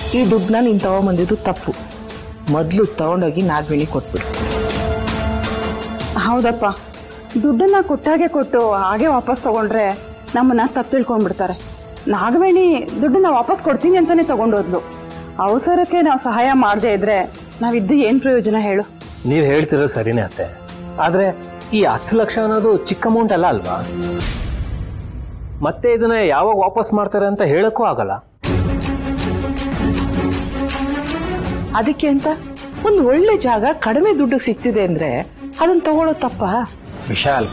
ಈ ದುಡ್ಡನ್ನ ನೀನ್ ತಗೊಂಬಂದಿದ್ದು ತಪ್ಪು ಮೊದ್ಲು ತಗೊಂಡೋಗಿ ನಾಗವೇಣಿ ಕೊಟ್ಬಿಡು ಹೌದಪ್ಪ ದುಡ್ಡನ್ನ ಕೊಟ್ಟಾಗೆ ಕೊಟ್ಟು ಹಾಗೆ ವಾಪಸ್ ತಗೊಂಡ್ರೆ ನಮ್ಮನ್ನ ತಪ್ಪು ತಿಳ್ಕೊಂಡ್ಬಿಡ್ತಾರೆ ನಾಗವೇಣಿ ದುಡ್ಡನ್ನ ವಾಪಸ್ ಕೊಡ್ತೀನಿ ಅಂತಾನೆ ತಗೊಂಡೋದ್ಲು ಅವಸರಕ್ಕೆ ನಾವು ಸಹಾಯ ಮಾಡದೇ ಇದ್ರೆ ನಾವಿದ್ದು ಏನ್ ಪ್ರಯೋಜನ ಹೇಳು ನೀವ್ ಹೇಳ್ತಿರೋದು ಸರಿನೇ ಅತ್ತೆ ಆದ್ರೆ ಈ ಹತ್ತು ಲಕ್ಷ ಅನ್ನೋದು ಚಿಕ್ಕ ಅಮೌಂಟ್ ಅಲ್ಲ ಅಲ್ವಾ ಮತ್ತೆ ಇದನ್ನ ಯಾವಾಗ ವಾಪಸ್ ಮಾಡ್ತಾರೆ ಅಂತ ಹೇಳಕ್ಕೂ ಆಗಲ್ಲ ಅದಕ್ಕೆ ಅಂತ ಒಂದು ಒಳ್ಳೆ ಜಾಗ ಕಡಿಮೆ ದುಡ್ಡು ಸಿಗ್ತಿದೆ ಅಂದ್ರೆ ಅದನ್ನ ತಗೊಳ್ಳೋ ತಪ್ಪ ವಿಶಾಲ್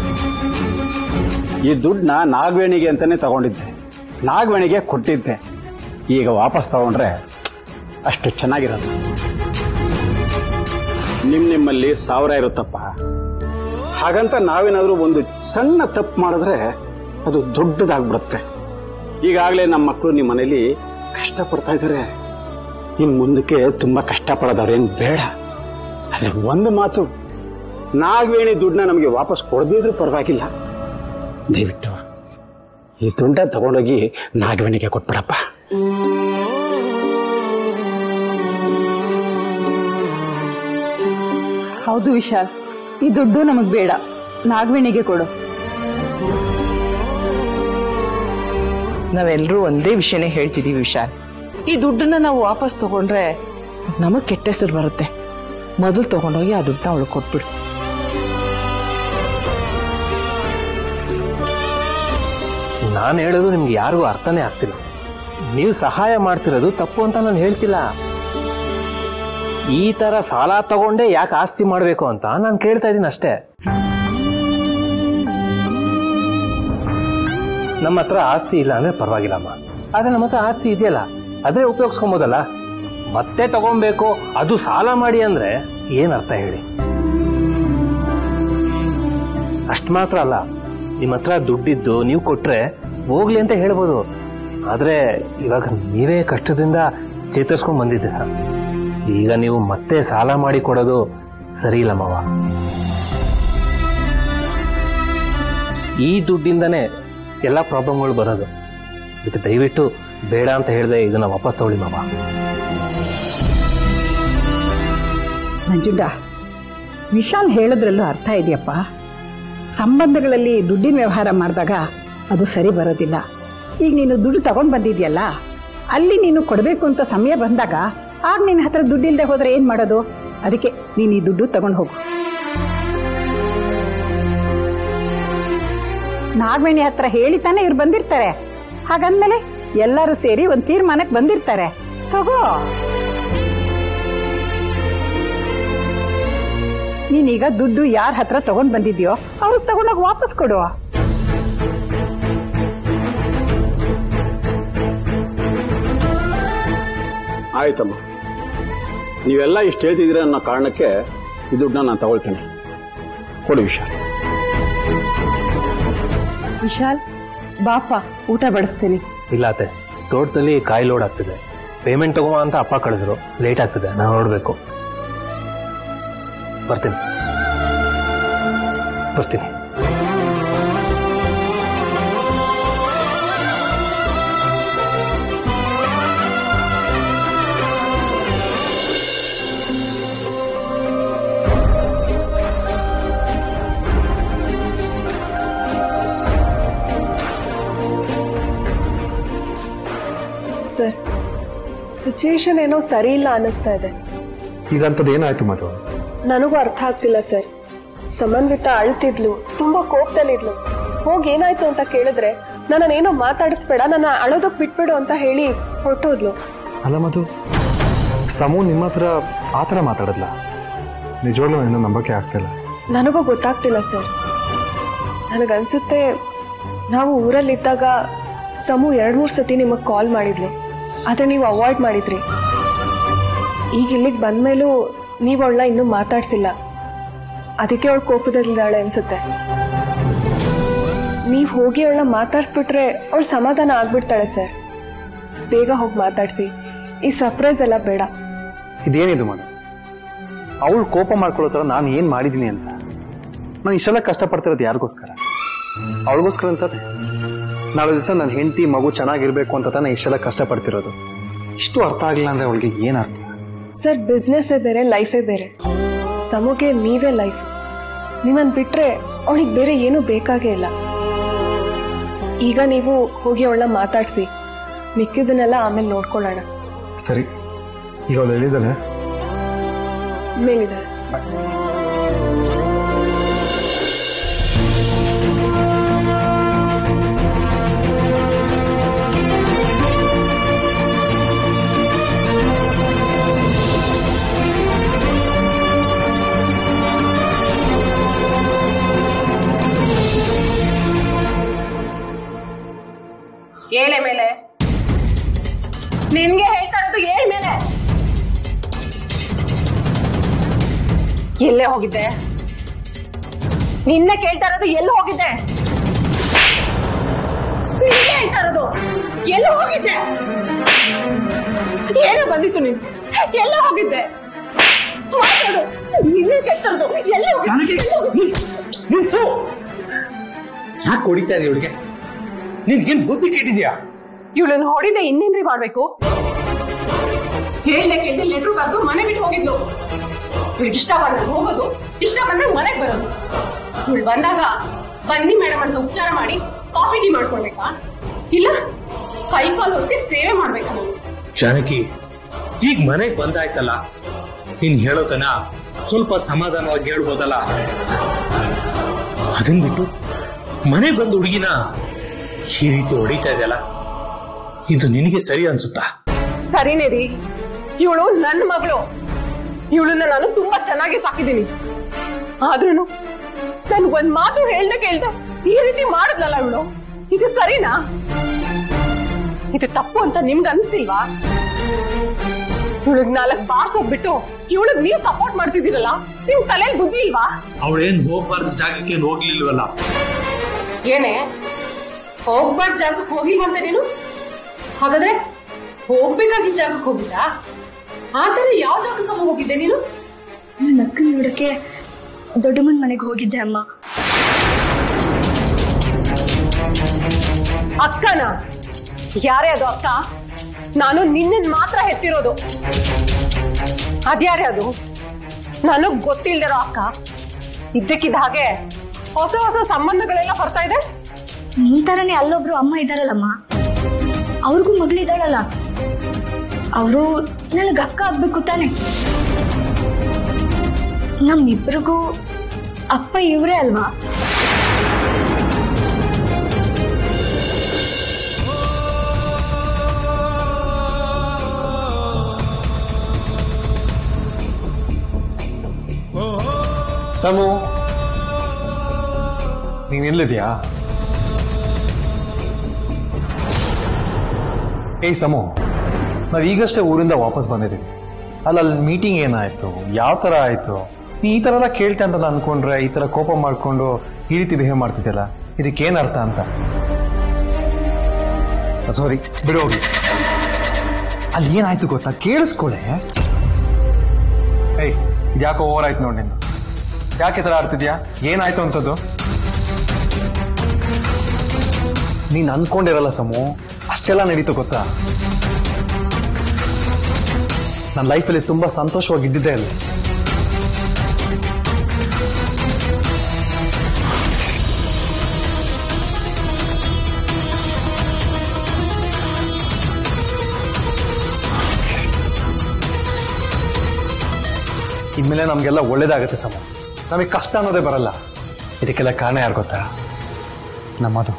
ಈ ದುಡ್ಡನ್ನ ನಾಗವೇಣಿಗೆ ಅಂತಾನೆ ತಗೊಂಡಿದ್ದೆ ನಾಗವೇಣಿಗೆ ಕೊಟ್ಟಿದ್ದೆ ಈಗ ವಾಪಸ್ ತಗೊಂಡ್ರೆ ಅಷ್ಟು ಚೆನ್ನಾಗಿರೋದು ನಿಮ್ ನಿಮ್ಮಲ್ಲಿ ಸಾವಿರ ಇರುತ್ತಪ್ಪ ಹಾಗಂತ ನಾವೇನಾದ್ರೂ ಒಂದು ಸಣ್ಣ ತಪ್ಪು ಮಾಡಿದ್ರೆ ಅದು ದೊಡ್ಡದಾಗ್ಬಿಡುತ್ತೆ ಈಗಾಗಲೇ ನಮ್ಮ ಮಕ್ಕಳು ನಿಮ್ಮ ಮನೇಲಿ ಕಷ್ಟಪಡ್ತಾ ಇದ್ದಾರೆ ಇನ್ ಮುಂದಕ್ಕೆ ತುಂಬಾ ಕಷ್ಟಪಡೋದವ್ರೇನ್ ಬೇಡ ಆದ್ರೆ ಒಂದು ಮಾತು ನಾಗವೇಣಿ ದುಡ್ಡನ್ನ ನಮಗೆ ವಾಪಸ್ ಕೊಡದಿದ್ರು ಪರವಾಗಿಲ್ಲ ದಯವಿಟ್ಟು ಈ ದುಡ್ಡ ತಗೊಂಡೋಗಿ ನಾಗವೇಣಿಗೆ ಕೊಟ್ಬಿಡಪ್ಪ ಹೌದು ವಿಶಾಲ್ ಈ ದುಡ್ಡು ನಮಗ್ ಬೇಡ ನಾಗವೇಣಿಗೆ ಕೊಡು ನಾವೆಲ್ಲರೂ ಒಂದೇ ವಿಷಯನೇ ಹೇಳ್ತಿದೀವಿ ವಿಶಾಲ್ ಈ ದುಡ್ಡನ್ನ ನಾವು ವಾಪಸ್ ತಗೊಂಡ್ರೆ ನಮಗ್ ಕೆಟ್ಟ ಹೆಸರು ಬರುತ್ತೆ ಮೊದಲು ತಗೊಂಡೋಗಿ ಆ ದುಡ್ಡನ್ನ ಅವಳು ಕೊಟ್ಬಿಡು ನಾನು ಹೇಳೋದು ನಿಮ್ಗೆ ಯಾರಿಗೂ ಅರ್ಥನೇ ಆಗ್ತಿಲ್ಲ ನೀವು ಸಹಾಯ ಮಾಡ್ತಿರೋದು ತಪ್ಪು ಅಂತ ನಾನು ಹೇಳ್ತಿಲ್ಲ ಈ ತರ ಸಾಲ ತಗೊಂಡೆ ಯಾಕೆ ಆಸ್ತಿ ಮಾಡ್ಬೇಕು ಅಂತ ನಾನು ಕೇಳ್ತಾ ಇದ್ದೀನಿ ಅಷ್ಟೇ ನಮ್ಮ ಹತ್ರ ಆಸ್ತಿ ಇಲ್ಲ ಅಂದ್ರೆ ಪರವಾಗಿಲ್ಲಮ್ಮ ಆದ್ರೆ ನಮ್ಮ ಹತ್ರ ಆಸ್ತಿ ಇದೆಯಲ್ಲ ಅದೇ ಉಪಯೋಗಿಸ್ಕೊಬೋದಲ್ಲ ಮತ್ತೆ ತಗೊಬೇಕು ಅದು ಸಾಲ ಮಾಡಿ ಅಂದ್ರೆ ಏನ್ ಅರ್ಥ ಹೇಳಿ ಅಷ್ಟ್ ಮಾತ್ರ ಅಲ್ಲ ನಿಮ್ಮ ಹತ್ರ ದುಡ್ಡಿದ್ದು ನೀವು ಕೊಟ್ರೆ ಹೋಗ್ಲಿ ಅಂತ ಹೇಳ್ಬೋದು ಆದ್ರೆ ಇವಾಗ ನೀವೇ ಕಷ್ಟದಿಂದ ಚೇತರಿಸ್ಕೊಂಡ್ ಬಂದಿದ್ದೀರ ಈಗ ನೀವು ಮತ್ತೆ ಸಾಲ ಮಾಡಿ ಕೊಡೋದು ಸರಿ ಇಲ್ಲ ಮಾವ ಈ ದುಡ್ಡಿಂದನೇ ಎಲ್ಲ ಪ್ರಾಬ್ಲಮ್ಗಳು ಬರೋದು ಇದಕ್ಕೆ ದಯವಿಟ್ಟು ಬೇಡ ಅಂತ ಹೇಳಿದೆ ಇದನ್ನ ವಾಪಸ್ ತಗೊಳ್ಳಿ ಮಾವ ಮಂಜುಂಡ ವಿಶಾಲ್ ಹೇಳೋದ್ರಲ್ಲೂ ಅರ್ಥ ಇದೆಯಪ್ಪ ಸಂಬಂಧಗಳಲ್ಲಿ ದುಡ್ಡಿನ ವ್ಯವಹಾರ ಮಾಡಿದಾಗ ಅದು ಸರಿ ಬರೋದಿಲ್ಲ ಈಗ ನೀನು ದುಡ್ಡು ತಗೊಂಡ್ ಬಂದಿದ್ಯಲ್ಲ ಅಲ್ಲಿ ನೀನು ಕೊಡಬೇಕು ಅಂತ ಸಮಯ ಬಂದಾಗ ಆಗ ನಿನ್ನ ಹತ್ರ ದುಡ್ಡಿಲ್ದೆ ಹೋದ್ರೆ ಏನ್ ಮಾಡೋದು ಅದಕ್ಕೆ ನೀನು ಈ ದುಡ್ಡು ತಗೊಂಡು ಹೋಗು ನಾಗವೇಣಿ ಹತ್ರ ಹೇಳಿ ತಾನೇ ಇವ್ರು ಬಂದಿರ್ತಾರೆ ಹಾಗಂದ್ಮೇಲೆ ಎಲ್ಲರೂ ಸೇರಿ ಒಂದ್ ತೀರ್ಮಾನಕ್ಕೆ ಬಂದಿರ್ತಾರೆ ತಗೋ ನೀನೀಗ ದುಡ್ಡು ಯಾರ ಹತ್ರ ತಗೊಂಡ್ ಬಂದಿದ್ಯೋ ಅವ್ರಿಗೆ ತಗೊಂಡೋಗಿ ವಾಪಸ್ ಕೊಡು ಆಯ್ತಮ್ಮ ನೀವೆಲ್ಲ ಇಷ್ಟು ಹೇಳ್ತಿದ್ದೀರ ಅನ್ನೋ ಕಾರಣಕ್ಕೆ ಈ ದುಡ್ಡನ್ನ ನಾನು ತಗೊಳ್ತೇನೆ ಕೊಡಿ ವಿಶಾಲ್ ವಿಶಾಲ್ ಬಾಪ ಊಟ ಬಡಿಸ್ತೀನಿ ಇಲ್ಲ ಅತ್ತೆ ತೋಟದಲ್ಲಿ ಕಾಯಿ ಲೋಡ್ ಆಗ್ತಿದೆ ಪೇಮೆಂಟ್ ತಗೋ ಅಂತ ಅಪ್ಪ ಕಳಿಸಿದ್ರು ಲೇಟ್ ಆಗ್ತಿದೆ ನಾನು ನೋಡ್ಬೇಕು ಬರ್ತೀನಿ ಬರ್ತೀನಿ ಸರ್ ಸಿಚುಯೇಷನ್ ಏನೋ ಸರಿ ಇಲ್ಲ ಅನ್ನಿಸ್ತಾ ಇದೆ ಈಗ ಅಂಥದ್ದು ಏನಾಯ್ತು ಮಧು ನನಗೂ ಅರ್ಥ ಆಗ್ತಿಲ್ಲ ಸರ್ ಸಮನ್ವಿತ ಅಳ್ತಿದ್ಲು ತುಂಬಾ ಕೋಪದಲ್ಲಿದ್ಲು ಹೋಗಿ ಏನಾಯ್ತು ಅಂತ ಕೇಳಿದ್ರೆ ನನ್ನನ್ನೇನೋ ಮಾತಾಡಿಸ್ಬೇಡ ನನ್ನ ಅಳೋದಕ್ ಬಿಟ್ಬಿಡು ಅಂತ ಹೇಳಿ ಹೊರಟೋದ್ಲು ಅಲ್ಲ ಮಧು ಸಮೂ ನಿಮ್ಮ ಹತ್ರ ಆ ಥರ ಮಾತಾಡಲ್ಲ ನಿಜವಾಗ್ಲೂ ನನ್ನ ನಂಬಕ್ಕೆ ಆಗ್ತಿಲ್ಲ ನನಗೂ ಗೊತ್ತಾಗ್ತಿಲ್ಲ ಸರ್ ನನಗನ್ಸುತ್ತೆ ನಾವು ಊರಲ್ಲಿದ್ದಾಗ ಸಮು ಎರಡ್ ಮೂರ್ ಸತಿ ನಿಮಗ್ ಕಾಲ್ ಮಾಡಿದ್ಲು ಆದ್ರೆ ನೀವು ಅವಾಯ್ಡ್ ಮಾಡಿದ್ರಿ ಈಗ ಇಲ್ಲಿಗೆ ಬಂದ್ಮೇಲೂ ನೀವು ಅವಳನ್ನ ಇನ್ನೂ ಮಾತಾಡ್ಸಿಲ್ಲ ಅದಕ್ಕೆ ಅವಳು ಕೋಪದಲ್ಲಿದ್ದಾಳೆ ಅನ್ಸುತ್ತೆ ನೀವು ಹೋಗಿ ಅವಳನ್ನ ಮಾತಾಡ್ಸ್ಬಿಟ್ರೆ ಅವಳು ಸಮಾಧಾನ ಆಗ್ಬಿಡ್ತಾಳೆ ಸರ್ ಬೇಗ ಹೋಗಿ ಮಾತಾಡ್ಸಿ ಈ ಸರ್ಪ್ರೈಸ್ ಎಲ್ಲ ಬೇಡ ಇದೇನಿದು ಮಧು ಅವಳು ಕೋಪ ಮಾಡ್ಕೊಳ್ಳೋ ಥರ ನಾನು ಏನು ಮಾಡಿದ್ದೀನಿ ಅಂತ ನಾನು ಇಷ್ಟೆಲ್ಲ ಕಷ್ಟಪಡ್ತಿರೋದು ಯಾರಿಗೋಸ್ಕರ ಅವಳಿಗೋಸ್ಕರ ಅಂತಾನೆ ನಾಳೆ ದಿವಸ ನನ್ನ ಹೆಂಡತಿ ಮಗು ಚೆನ್ನಾಗಿರ್ಬೇಕು ಅಂತ ತಾನೇ ಇಷ್ಟೆಲ್ಲ ಕಷ್ಟಪಡ್ತಿರೋದು ಇಷ್ಟು ಅರ್ಥ ಆಗಿಲ್ಲ ಅಂದ್ರೆ ಅವಳಿಗೆ ಏನ್ ಅರ್ಥ ಸರ್ ಬಿಸ್ನೆಸ್ಸೇ ಬೇರೆ ಲೈಫೇ ಬೇರೆ ಸಮುಗೆ ನೀವೇ ಲೈಫ್ ನಿಮ್ಮನ್ ಬಿಟ್ರೆ ಅವಳಿಗೆ ಬೇರೆ ಏನೂ ಬೇಕಾಗೇ ಇಲ್ಲ ಈಗ ನೀವು ಹೋಗಿ ಅವಳನ್ನ ಮಾತಾಡ್ಸಿ ಮಿಕ್ಕಿದನ್ನೆಲ್ಲ ಆಮೇಲೆ ನೋಡ್ಕೊಳ್ಳೋಣ ಸರಿ ಈಗ ಅವಳು ಹೇಳಿದಾಳೆ ಮೇಲಿದ್ದಾರೆ ಏಳೆ ಮೇಲೆ ನಿನ್ಗೆ ಹೇಳ್ತಾ ಇರೋದು ಏಳ್ ಮೇಲೆ ಎಲ್ಲೇ ಹೋಗಿದ್ದೆ ನಿನ್ನೆ ಕೇಳ್ತಾ ಇರೋದು ಎಲ್ಲಿ ಹೋಗಿದ್ದೆ ನಿನ್ಗೆ ಹೇಳ್ತಾ ಇರೋದು ಎಲ್ಲಿ ಹೋಗಿದ್ದೆ ಏನು ಬಂದಿತ್ತು ನೀನು ಎಲ್ಲ ಹೋಗಿದ್ದೆ ಮಾತಾಡು. ನಿನ್ನೆ ಕೇಳ್ತಾ ಇರೋದು ಎಲ್ಲಿ ಹೋಗಿದ್ದೆ ಎಲ್ಲಿ ಹೋಗಿದ್ದೆ? ನಿಲ್ಸು ಯಾಕೆ ಹೊಡಿತಾ ಇದೀಯ ಇವಳಿಗೆ ನಿನ್ಗೇನ್ ಬುದ್ಧಿ ಕೆಟ್ಟಿದ್ಯಾ ಇವಳನ್ನ ಹೊಡಿದೆ ಇನ್ನೇನ್ರಿ ಮಾಡ್ಬೇಕು ಹೇಳ್ದೆ ಕೇಳ್ದೆ ಲೆಟ್ರು ಬರ್ದು ಮನೆ ಬಿಟ್ಟು ಹೋಗಿದ್ಲು ಇವಳಿಗೆ ಇಷ್ಟ ಬಂದ್ರೆ ಹೋಗೋದು ಇಷ್ಟ ಬಂದ್ರೆ ಮನೆಗ್ ಬರೋದು ಇವಳು ಬಂದಾಗ ಬನ್ನಿ ಮೇಡಮ್ ಅಂತ ಉಪಚಾರ ಮಾಡಿ ಕಾಫಿ ಟೀ ಮಾಡ್ಕೊಳ್ಬೇಕಾ ಇಲ್ಲ ಕೈ ಕಾಲು ಹೊತ್ತಿ ಸೇವೆ ಮಾಡ್ಬೇಕಾ ನಾವು ಜಾನಕಿ ಈಗ ಮನೆಗ್ ಬಂದಾಯ್ತಲ್ಲ ನೀನ್ ಹೇಳೋತನ ಸ್ವಲ್ಪ ಸಮಾಧಾನವಾಗಿ ಹೇಳ್ಬೋದಲ್ಲ ಅದನ್ ಬಿಟ್ಟು ಮನೆಗ್ ಬಂದು ಹುಡುಗಿನ ಈ ರೀತಿ ಹೊಡಿತಾ ಇದೆಯಲ್ಲ ಇದು ನಿನಗೆ ಸರಿ ಅನ್ಸುತ್ತಾ ಸರಿನೇ ರೀ ಇವಳು ನನ್ನ ಮಗಳು ಇವಳನ್ನ ನಾನು ತುಂಬಾ ಚೆನ್ನಾಗಿ ಸಾಕಿದ್ದೀನಿ ಆದ್ರೂನು ನನ್ ಒಂದ್ ಮಾತು ಹೇಳ್ದೆ ಕೇಳ್ದೆ ಈ ರೀತಿ ಮಾಡಿದ್ಲಲ್ಲ ಇವಳು ಇದು ಸರಿನಾ ಇದು ತಪ್ಪು ಅಂತ ನಿಮ್ಗೆ ಅನ್ಸ್ತಿಲ್ವಾ ಇವಳಿಗ್ ನಾಲ್ಕು ಬಾರ್ಸೋಗ್ಬಿಟ್ಟು ಇವಳಿಗ್ ನೀವ್ ಸಪೋರ್ಟ್ ಮಾಡ್ತಿದ್ದೀರಲ್ಲ ನಿಮ್ ತಲೆಯಲ್ಲಿ ಬುದ್ಧಿ ಇಲ್ವಾ ಅವಳೇನ್ ಹೋಗ್ಬಾರ್ದು ಜಾಗಕ್ಕೆ ಏನ್ ಹೋಗ್ಲಿಲ್ವಲ್ಲ ಏನೇ ಹೋಗ್ಬಾರ್ದು ಜಾಗಕ್ಕೆ ಹೋಗಿಲ್ವಂತ ನೀನು ಹಾಗಾದ್ರೆ ಹೋಗ್ಬೇಕಾಗಿದ್ದ ಜಾಗಕ್ಕೆ ಹೋಗಿದ್ದ ಆತರ ಯಾವ ಜಾಗಕ್ಕೆ ಹೋಗಿದ್ದೆ ನೀನು ನನ್ನ ಅಕ್ಕನ ನೋಡಕ್ಕೆ ದೊಡ್ಡಮ್ಮನ ಮನೆಗೆ ಹೋಗಿದ್ದೆ ಅಮ್ಮ ಅಕ್ಕನ ಯಾರೇ ಅದು ಅಕ್ಕ ನಾನು ನಿನ್ನನ್ ಮಾತ್ರ ಹೆತ್ತಿರೋದು ಅದ್ಯಾರೇ ಅದು ನನಗ್ ಗೊತ್ತಿಲ್ದಿರೋ ಅಕ್ಕ ಇದ್ದಕ್ಕಿದ್ದ ಹಾಗೆ ಹೊಸ ಹೊಸ ಸಂಬಂಧಗಳೆಲ್ಲ ಬರ್ತಾ ಇದೆ ನಿನ್ ತರನೇ ಅಲ್ಲೊಬ್ರು ಅಮ್ಮ ಇದಾರಲ್ಲಮ್ಮ ಅವ್ರಿಗೂ ಮಗಳಿದಾಳಲ್ಲ ಅವರು ನನಗ್ ಅಕ್ಕ ಆಗ್ಬೇಕು ತಾನೆ ನಮ್ಮಿಬ್ರಿಗೂ ಅಪ್ಪ ಇವ್ರೇ ಅಲ್ವಾ ಸಮು ನೀನ್ ಎಲ್ಲಿದ್ಯಾ ಏಯ್ ಸಮು ನಾವ್ ಈಗಷ್ಟೇ ಊರಿಂದ ವಾಪಸ್ ಬಂದಿದ್ದೀವಿ ಅಲ್ಲ ಅಲ್ಲಿ ಮೀಟಿಂಗ್ ಏನಾಯ್ತು ಯಾವ ತರ ಆಯ್ತು ನೀ ಈ ತರ ಎಲ್ಲ ಕೇಳ್ತೆ ಅಂತ ನಾನ್ ಅನ್ಕೊಂಡ್ರೆ ಈ ತರ ಕೋಪ ಮಾಡ್ಕೊಂಡು ಈ ರೀತಿ ಬಿಹೇವ್ ಮಾಡ್ತಿದ್ಯಲ್ಲ ಇದಕ್ಕೇನ್ ಅರ್ಥ ಅಂತ ಸಾರಿ ಬಿಡು ಹೋಗಿ ಅಲ್ಲಿ ಏನಾಯ್ತು ಗೊತ್ತಾ ಕೇಳಿಸ್ಕೊಳೆ ಏಯ್ ಇದ್ಯಾಕೋ ಓವರ್ ಆಯ್ತು ನೋಡಿ ನಿಂದು ಯಾಕೆ ಈ ತರ ಆಡ್ತಿದ್ಯಾ ಏನಾಯ್ತು ಅಂತದ್ದು ನೀನ್ ಅನ್ಕೊಂಡಿರಲ್ಲ ಸಮು ಅಷ್ಟೆಲ್ಲ ನಡೀತು ಗೊತ್ತಾ ನನ್ನ ಲೈಫಲ್ಲಿ ತುಂಬಾ ಸಂತೋಷವಾಗಿದ್ದಿದ್ದೆ ಅಲ್ಲಿ ಇನ್ಮೇಲೆ ನಮ್ಗೆಲ್ಲ ಒಳ್ಳೇದಾಗತ್ತೆ ಸಮ ನಮಗೆ ಕಷ್ಟ ಅನ್ನೋದೇ ಬರಲ್ಲ ಇದಕ್ಕೆಲ್ಲ ಕಾರಣ ಯಾರು ಗೊತ್ತಾ ನಮ್ಮದು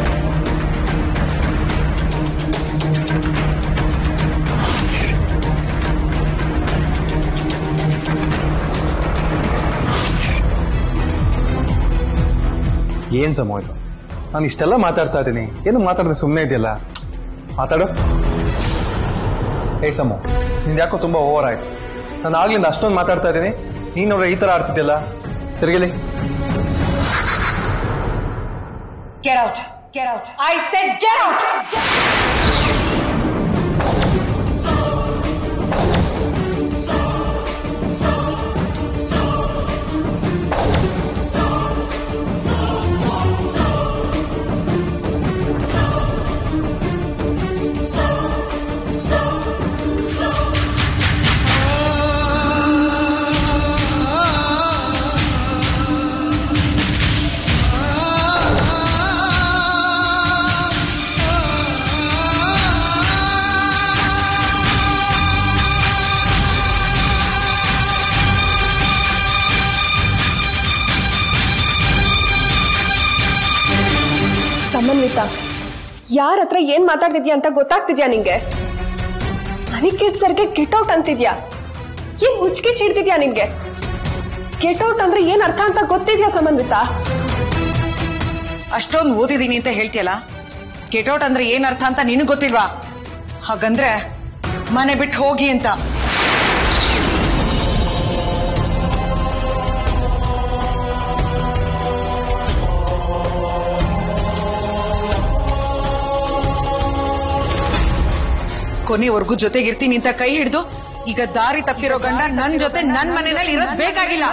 ಏನ್ ಸಮ ಇದು ನಾನು ಇಷ್ಟೆಲ್ಲ ಮಾತಾಡ್ತಾ ಇದ್ದೀನಿ ಏನು ಮಾತಾಡದೆ ಸುಮ್ಮನೆ ಇದೆಯಲ್ಲ ಮಾತಾಡು ಏ ಸಮು ನಿಂದು ಯಾಕೋ ತುಂಬಾ ಓವರ್ ಆಯ್ತು ನಾನು ಆಗ್ಲಿಂದ ಅಷ್ಟೊಂದು ಮಾತಾಡ್ತಾ ಇದ್ದೀನಿ ನೀನ್ ನೋಡ್ರೆ ಈ ತರ ಆಡ್ತಿದ್ಯಲ್ಲ ತಿರ್ಗಿಲಿ Get out! Get out! I said get out! ಸಮನ್ವಿತ ಯಾರ ಹತ್ರ ಏನ್ ಮಾತಾಡ್ತಿದ್ಯಾ ಅಂತ ಗೊತ್ತಾಗ್ತಿದ್ಯಾ ನಿಂಗೆ ಅನಿಕೇತ್ ಸರ್ಗೆ ಗೆಟ್ ಔಟ್ ಅಂತಿದ್ಯಾ ಏನ್ ಮುಚ್ಚಿಗೆ ಚಿಡ್ತಿದ್ಯಾ ನಿನ್ಗೆ ಗೆಟ್ ಔಟ್ ಅಂದ್ರೆ ಏನ್ ಅರ್ಥ ಅಂತ ಗೊತ್ತಿದ್ಯಾ ಸಮನ್ವಿತ ಅಷ್ಟೊಂದು ಓದಿದೀನಿ ಅಂತ ಹೇಳ್ತೀಯಲ್ಲ ಔಟ್ ಅಂದ್ರೆ ಏನ್ ಅರ್ಥ ಅಂತ ನಿನಗ್ ಗೊತ್ತಿಲ್ವಾ ಹಾಗಂದ್ರೆ ಮನೆ ಬಿಟ್ಟು ಹೋಗಿ ಅಂತ ಕೊನೆವರೆಗೂ ಜೊತೆಗಿರ್ತೀನಿ ಅಂತ ಕೈ ಹಿಡಿದು ಈಗ ದಾರಿ ತಪ್ಪಿರೋ ಗಂಡ ನನ್ ಜೊತೆ ನನ್ ಮನೆಯಲ್ಲಿ ಇರೋದ್ ಬೇಕಾಗಿಲ್ಲ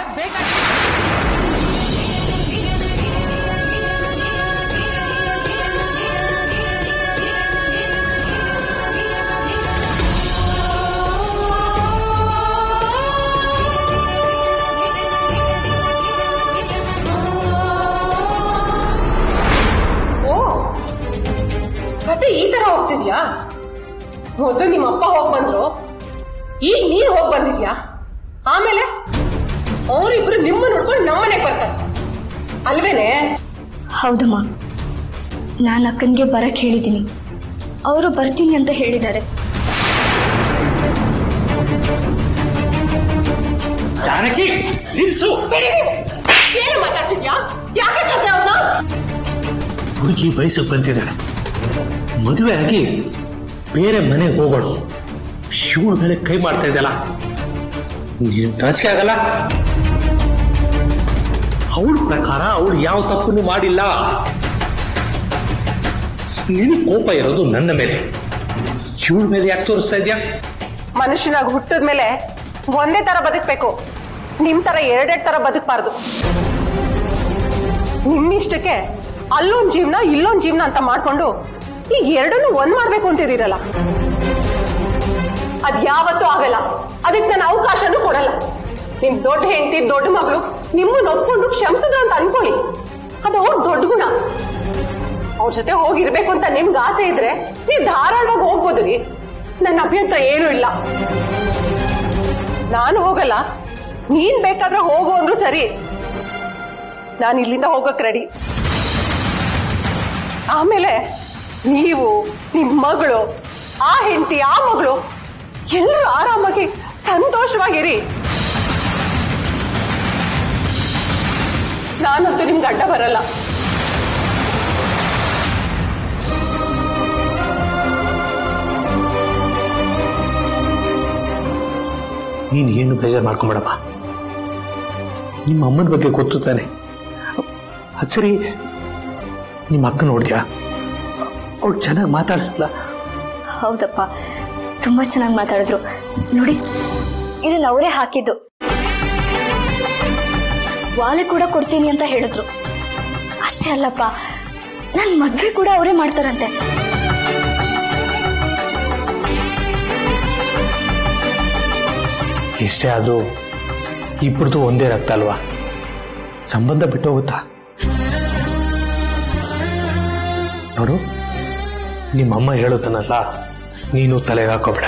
ಓ ಮತ್ತೆ ಈ ತರ ಹೋಗ್ತಿದ್ಯಾ ಮೊದಲು ನಿಮ್ಮ ಅಪ್ಪ ಹೋಗ್ ಬಂದ್ರು ಈಗ ನೀನ್ ಹೋಗ್ ಬಂದಿದ್ಯಾ ಆಮೇಲೆ ಅವರಿಬ್ರು ನಿಮ್ಮ ನೋಡ್ಕೊಂಡು ನಮ್ಮನೆಗ್ ಬರ್ತಾರೆ ಅಲ್ವೇನೆ ಹೌದಮ್ಮ ನಾನು ಅಕ್ಕನಿಗೆ ಬರಕ್ ಹೇಳಿದ್ದೀನಿ ಅವರು ಬರ್ತೀನಿ ಅಂತ ಹೇಳಿದ್ದಾರೆ ಜಾನಕಿ ನಿಲ್ಸು ಏನು ಮಾತಾಡ್ತಿದ್ಯಾ ಯಾಕೆ ಕತೆ ಅವ್ರನ್ನ ಹುಡುಗಿ ವಯಸ್ಸಿಗೆ ಬಂದಿದ್ದಾಳೆ ಮದುವೆ ಆಗಿ ಬೇರೆ ಮನೆಗೆ ಹೋಗೋಳು ಇವಳ ಮೇಲೆ ಕೈ ಮಾಡ್ತಾ ಇದ್ದಲ್ಲ ನೀನು ನಾಚಿಕೆ ಆಗಲ್ಲ ಅವಳ ಪ್ರಕಾರ ಅವಳು ಯಾವ ತಪ್ಪನ್ನು ಮಾಡಿಲ್ಲ ನಿನಗೆ ಕೋಪ ಇರೋದು ನನ್ನ ಮೇಲೆ ಇವಳ ಮೇಲೆ ಯಾಕೆ ತೋರಿಸ್ತಾ ಇದೆಯಾ ಮನುಷ್ಯನಾಗಿ ಹುಟ್ಟಿದ ಮೇಲೆ ಒಂದೇ ತರ ಬದುಕ್ಬೇಕು ನಿಮ್ ತರ ಎರಡೆರಡು ತರ ಬದುಕಬಾರ್ದು ನಿಮ್ಮಿಷ್ಟಕ್ಕೆ ಅಲ್ಲೊಂದ್ ಜೀವನ ಇಲ್ಲೊಂದ್ ಜೀವನ ಅಂತ ಮಾಡ್ಕೊಂಡು ಈಗ ಎರಡನ್ನೂ ಒಂದ್ ಮಾಡ್ಬೇಕು ಅಂತಿದ್ದೀರಲ್ಲ ಅದ್ ಯಾವತ್ತೂ ಆಗಲ್ಲ ಅದಕ್ಕೆ ನಾನು ಅವಕಾಶನೂ ಕೊಡಲ್ಲ ನಿಮ್ ದೊಡ್ಡ ಹೆಂಡತಿ ದೊಡ್ಡ ಮಗಳು ನಿಮ್ಮನ್ನ ಒಪ್ಕೊಂಡು ಕ್ಷಮಿಸಿದ ಅಂತ ಅನ್ಕೊಳ್ಳಿ ಅದು ಅವ್ರ ದೊಡ್ಡ ಗುಣ ಅವ್ರ ಜೊತೆ ಹೋಗಿರ್ಬೇಕು ಅಂತ ನಿಮ್ಗೆ ಆಸೆ ಇದ್ರೆ ನೀವು ಧಾರಾಳವಾಗಿ ಹೋಗ್ಬೋದು ರೀ ನನ್ನ ಅಭ್ಯಂತರ ಏನೂ ಇಲ್ಲ ನಾನು ಹೋಗಲ್ಲ ನೀನ್ ಬೇಕಾದ್ರೆ ಹೋಗು ಅಂದ್ರು ಸರಿ ನಾನು ಇಲ್ಲಿಂದ ಹೋಗಕ್ ರೆಡಿ ಆಮೇಲೆ ನೀವು ನಿಮ್ ಮಗಳು ಆ ಹೆಂಡತಿ ಆ ಮಗಳು ಎಲ್ಲರೂ ಆರಾಮಾಗಿ ಸಂತೋಷವಾಗಿರಿ ನಾನಂತೂ ನಿಮ್ಗೆ ಅಡ್ಡ ಬರಲ್ಲ ನೀನು ಏನು ಬೇಜಾರು ಮಾಡ್ಕೊಂಬೇಡಪ್ಪ ನಿಮ್ಮ ಅಮ್ಮನ ಬಗ್ಗೆ ಗೊತ್ತು ತಾನೆ ಅದ್ ಸರಿ ನಿಮ್ಮ ಅಕ್ಕ ನೋಡಿದ್ಯಾ ಅವಳು ಚೆನ್ನಾಗಿ ಮಾತಾಡಿಸ್ಲ ಹೌದಪ್ಪ ತುಂಬಾ ಚೆನ್ನಾಗಿ ಮಾತಾಡಿದ್ರು ನೋಡಿ ಇದನ್ನ ಅವರೇ ಹಾಕಿದ್ದು ವಾಲೆ ಕೂಡ ಕೊಡ್ತೀನಿ ಅಂತ ಹೇಳಿದ್ರು ಅಷ್ಟೇ ಅಲ್ಲಪ್ಪ ನನ್ ಮದ್ವೆ ಕೂಡ ಅವರೇ ಮಾಡ್ತಾರಂತೆ ಇಷ್ಟೇ ಆದ್ರೂ ಇಬ್ಬರದು ಒಂದೇ ರಕ್ತ ಅಲ್ವಾ ಸಂಬಂಧ ಬಿಟ್ಟು ಹೋಗುತ್ತಾ ನೋಡು ನಿಮ್ಮಮ್ಮ ಹೇಳೋದನ್ನಲ್ಲ ನೀನು ತಲೆಗೆ ಹಾಕೋಬೇಡ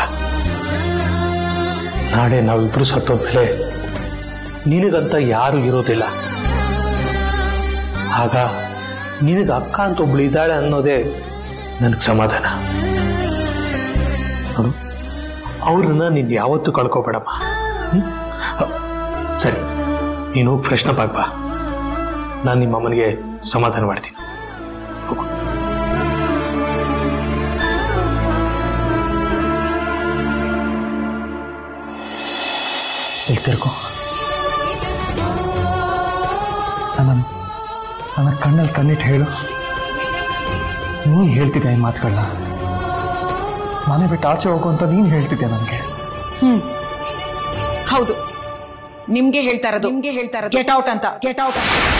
ನಾಳೆ ನಾವಿಬ್ರು ಸತ್ತೋದ್ಮೇಲೆ ನಿನಗಂತ ಯಾರು ಇರೋದಿಲ್ಲ ಆಗ ನಿನಗೆ ಅಕ್ಕ ಅಂತ ಒಬ್ಳು ಇದ್ದಾಳೆ ಅನ್ನೋದೇ ನನಗೆ ಸಮಾಧಾನ ನೋಡು ಅವ್ರನ್ನ ನೀನು ಯಾವತ್ತೂ ಕಳ್ಕೊಬೇಡಮ್ಮ ಹ್ಮ್? ಹ, ಸರಿ ನೀನು ಫ್ರೆಶ್ ಅಪ್ ಆಗ್ಬಾ ನಾನು ನಿಮ್ಮ ಅಮ್ಮನಿಗೆ ಸಮಾಧಾನ ಮಾಡ್ತೀನಿ ಹೋಗು. ಇಲ್ಲಿ ತಿರ್ಗೋ ನನ್ನ ನನ್ನ ಕಣ್ಣಲ್ಲಿ ಕಣ್ಣಿಟ್ಟು ಹೇಳು ನೀನು ಹೇಳ್ತಿದ್ದೆ ಈ ಮಾತುಗಳನ್ನ ಮನೆ ಬಿಟ್ಟು ಆಚೆ ಹೋಗು ಅಂತ ನೀನು ಹೇಳ್ತಿದ್ದೆ ನನಗೆ ಹೌದು ನಿಮ್ಗೆ ಹೇಳ್ತಾ ಇರೋದು ನಿಮ್ಗೆ ಹೇಳ್ತಾ ಇರೋದು ಗೆಟ್ ಔಟ್ ಅಂತ ಗೆಟ್ ಔಟ್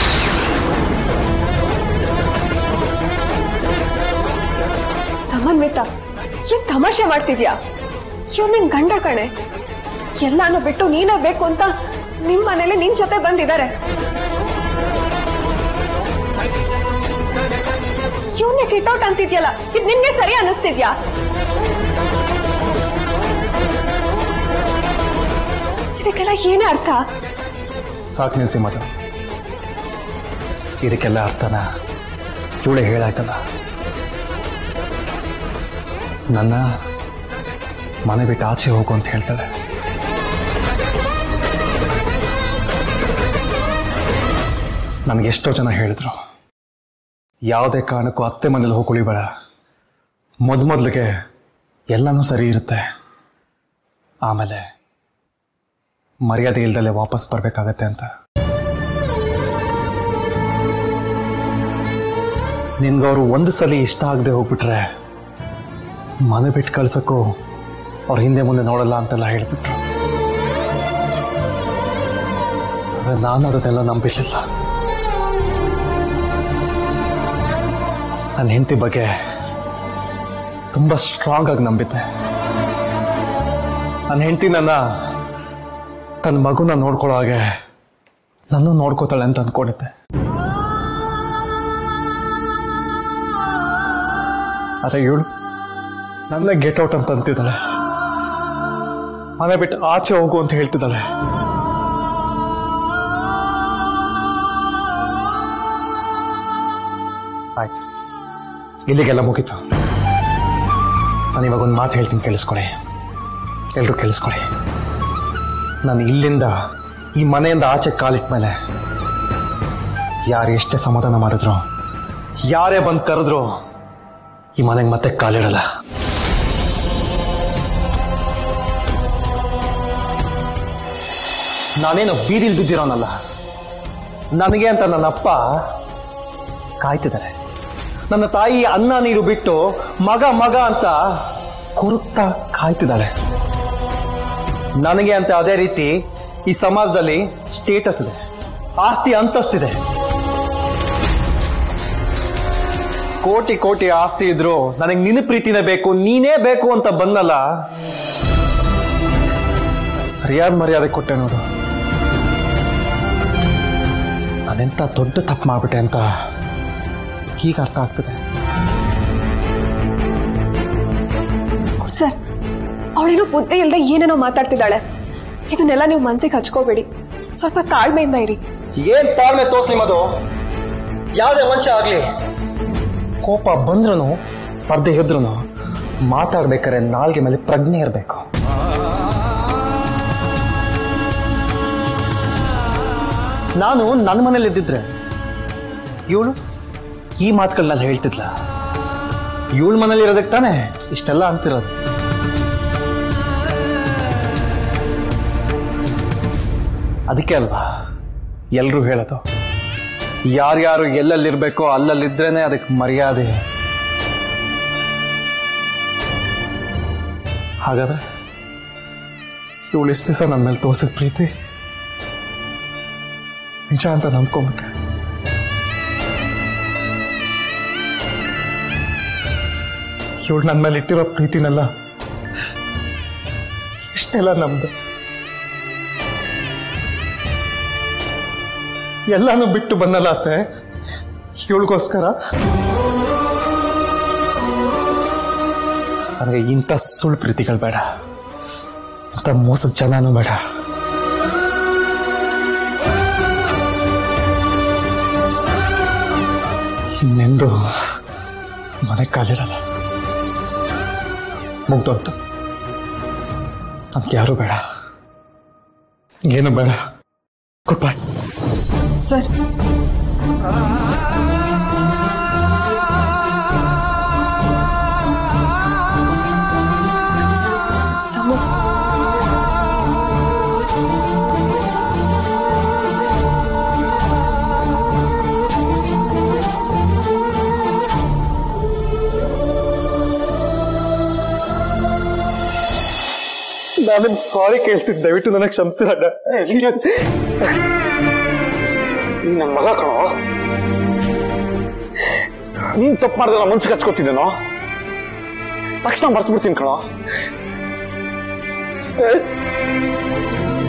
ಸಮನ್ವಿತ ಏನ್ ತಮಾಷೆ ಮಾಡ್ತಿದ್ಯಾ ಇವ್ ನಿನ್ ಗಂಡ ಕಣೆ ಎಲ್ಲಾನು ಬಿಟ್ಟು ನೀನೇ ಬೇಕು ಅಂತ ನಿಮ್ ಮನೇಲಿ ನಿನ್ ಜೊತೆ ಬಂದಿದ್ದಾರೆ ಇವನ್ನೇ ಕಿಟೌಟ್ ಅಂತಿದ್ಯಲ್ಲ ಇದ್ ನಿನ್ಗೆ ಸರಿ ಅನಿಸ್ತಿದ್ಯಾ ಇದಕ್ಕೆಲ್ಲ ಏನೇ ಅರ್ಥ ಸಾಕು ನಿಲ್ಸಿ ಮಾತು ಇದಕ್ಕೆಲ್ಲ ಅರ್ಥನ ಇವಳೆ ಹೇಳಾಯ್ತಲ್ಲ ನನ್ನ ಮನೆ ಬಿಟ್ಟು ಆಚೆ ಹೋಗು ಅಂತ ಹೇಳ್ತಾಳೆ ನನಗೆ ಎಷ್ಟೋ ಜನ ಹೇಳಿದ್ರು ಯಾವುದೇ ಕಾರಣಕ್ಕೂ ಅತ್ತೆ ಮನೇಲಿ ಹೋಗ್ಕೊಳ್ಳಿಬೇಡ ಮೊದಮೊದ್ಲಿಗೆ ಎಲ್ಲನೂ ಸರಿ ಇರುತ್ತೆ ಆಮೇಲೆ ಮರ್ಯಾದೆ ಇಲ್ದಲೆ ವಾಪಸ್ ಬರ್ಬೇಕಾಗತ್ತೆ ಅಂತ ನಿನ್ಗವ್ರು ಒಂದು ಸಲ ಇಷ್ಟ ಆಗದೆ ಹೋಗ್ಬಿಟ್ರೆ ಮನೆ ಬಿಟ್ಟು ಕಳ್ಸಕ್ಕೂ ಅವ್ರ ಹಿಂದೆ ಮುಂದೆ ನೋಡಲ್ಲ ಅಂತೆಲ್ಲ ಹೇಳ್ಬಿಟ್ರು ಆದ್ರೆ ನಾನು ಅದನ್ನೆಲ್ಲ ನಂಬಿರ್ಲಿಲ್ಲ ನನ್ನ ಹೆಂಡತಿ ಬಗ್ಗೆ ತುಂಬಾ ಸ್ಟ್ರಾಂಗ್ ಆಗಿ ನಂಬಿದ್ದೆ ನನ್ನ ಹೆಂಡತಿ ನನ್ನ ತನ್ನ ಮಗುನ ನೋಡ್ಕೊಳ್ಳೋ ಹಾಗೆ ನನ್ನ ನೋಡ್ಕೋತಾಳೆ ಅಂತ ಅನ್ಕೊಂಡಿದ್ದೆ ಆದ್ರೆ ಇವಳು ನನ್ನ ಗೆಟ್ ಔಟ್ ಅಂತ ಅಂತಿದ್ದಾಳೆ ಮನೆ ಬಿಟ್ಟು ಆಚೆ ಹೋಗು ಅಂತ ಹೇಳ್ತಿದ್ದಾಳೆ ಆಯ್ತು ಇಲ್ಲಿಗೆಲ್ಲ ಮುಗೀತು ನಾನು ಇವಾಗ ಒಂದು ಮಾತು ಹೇಳ್ತೀನಿ ಕೇಳಿಸ್ಕೊಳ್ಳಿ ಎಲ್ರೂ ಕೇಳಿಸ್ಕೊಳ್ಳಿ ನಾನು ಇಲ್ಲಿಂದ ಈ ಮನೆಯಿಂದ ಆಚೆ ಕಾಲಿಟ್ಟ ಮೇಲೆ ಯಾರು ಎಷ್ಟೇ ಸಮಾಧಾನ ಮಾಡಿದ್ರು ಯಾರೇ ಬಂದು ಕರೆದ್ರು ಈ ಮನೆಗೆ ಮತ್ತೆ ಕಾಲಿಡಲ್ಲ ನಾನೇನು ಬೀದಿಲ್ ಬಿದ್ದಿರೋನಲ್ಲ ನನಗೆ ಅಂತ ನನ್ನ ಅಪ್ಪ ಕಾಯ್ತಿದ್ದಾರೆ ನನ್ನ ತಾಯಿ ಅನ್ನ ನೀರು ಬಿಟ್ಟು ಮಗ ಮಗ ಅಂತ ಕೊರುತ್ತಾ ಕಾಯ್ತಿದ್ದಾಳೆ ನನಗೆ ಅಂತ ಅದೇ ರೀತಿ ಈ ಸಮಾಜದಲ್ಲಿ ಸ್ಟೇಟಸ್ ಇದೆ ಆಸ್ತಿ ಅಂತಸ್ತಿದೆ ಕೋಟಿ ಕೋಟಿ ಆಸ್ತಿ ಇದ್ರು ನನಗೆ ನಿನ್ನ ಪ್ರೀತಿನೇ ಬೇಕು ನೀನೇ ಬೇಕು ಅಂತ ಬಂದಲ್ಲ ಸರಿಯಾದ ಮರ್ಯಾದೆ ಕೊಟ್ಟೆ ನೋಡು ನಾನೆಂತ ದೊಡ್ಡ ತಪ್ಪು ಮಾಡ್ಬಿಟ್ಟೆ ಅಂತ ಈಗ ಅರ್ಥ ಆಗ್ತದೆ ಸರ್ ಅವಳೇನೋ ಬುದ್ಧಿ ಇಲ್ಲದೆ ಏನೇನೋ ಮಾತಾಡ್ತಿದ್ದಾಳೆ ಇದನ್ನೆಲ್ಲ ನೀವು ಮನ್ಸಿಗೆ ಹಚ್ಕೋಬೇಡಿ ಸ್ವಲ್ಪ ತಾಳ್ಮೆಯಿಂದ ಇರಿ ಏನ್ ತಾಳ್ಮೆ ತೋರ್ಸ್ಲಿ ಮದು ಯಾವುದೇ ಮನುಷ್ಯ ಆಗ್ಲಿ ಕೋಪ ಬಂದ್ರೂ ಪರ್ದೆ ಇದ್ರೂ ಮಾತಾಡ್ಬೇಕಾದ್ರೆ ನಾಲ್ಗೆ ಮೇಲೆ ಪ್ರಜ್ಞೆ ಇರಬೇಕು ನಾನು ನನ್ನ ಮನೇಲಿ ಇದ್ದಿದ್ರೆ ಇವಳು ಈ ಮಾತುಗಳನ್ನೆಲ್ಲ ಹೇಳ್ತಿದ್ಲ ಇವಳು ಮನೇಲಿ ಇರೋದಕ್ಕೆ ತಾನೇ ಇಷ್ಟೆಲ್ಲ ಅಂತಿರೋದು ಅದಕ್ಕೆ ಅಲ್ವಾ ಎಲ್ರೂ ಹೇಳೋದು ಯಾರ್ಯಾರು ಎಲ್ಲೆಲ್ಲಿರ್ಬೇಕೋ ಅಲ್ಲಲ್ಲಿದ್ರೇನೆ ಅದಕ್ಕೆ ಮರ್ಯಾದೆ ಹಾಗಾದ್ರೆ ಇವಳು ಇಷ್ಟು ದಿವಸ ನನ್ನ ಮೇಲೆ ತೋರಿಸಿದ ಪ್ರೀತಿ ನಿಜ ಅಂತ ನಂಬ್ಕೊಂಬಿಟ್ಟೆ ಇವಳು ನನ್ನ ಮೇಲೆ ಇಟ್ಟಿರೋ ಪ್ರೀತಿನೆಲ್ಲ ಇಷ್ಟೆಲ್ಲ ನಮ್ದು ಎಲ್ಲಾನು ಬಿಟ್ಟು ಬಂದಲ್ಲ ಅತ್ತೆ ಇವಳಿಗೋಸ್ಕರ ನನಗೆ ಇಂಥ ಸುಳ್ಳು ಪ್ರೀತಿಗಳು ಬೇಡ ಇಂಥ ಮೋಸದ ಜನನೂ ಬೇಡ ಇನ್ನೆಂದು ಮನೆ ಕಾಲಿರಲ್ಲ ಮುಗ್ದೋಯ್ತು ಅದಕ್ಕೆ ಯಾರು ಬೇಡ ಏನು ಬೇಡ ಗುಡ್ ಬಾಯ್ ಸರ್ ಸಮು ನಾನು ಸಾರಿ ಕೇಳ್ತೀನಿ ದಯವಿಟ್ಟು ನನಗೆ ಕ್ಷಮಿಸಿರಣ್ಣ ನನ್ನ ಮಗ ಕಣೋ ನೀನ್ ತಪ್ಪು ಮಾಡಿದ್ರೆ ನಾನು ಮನ್ಸಿಗೆ ಹಚ್ಕೊತಿದ್ದೇನೋ ತಕ್ಷಣ ಮರ್ತು ಬಿಡ್ತೀನಿ ಕಣೋ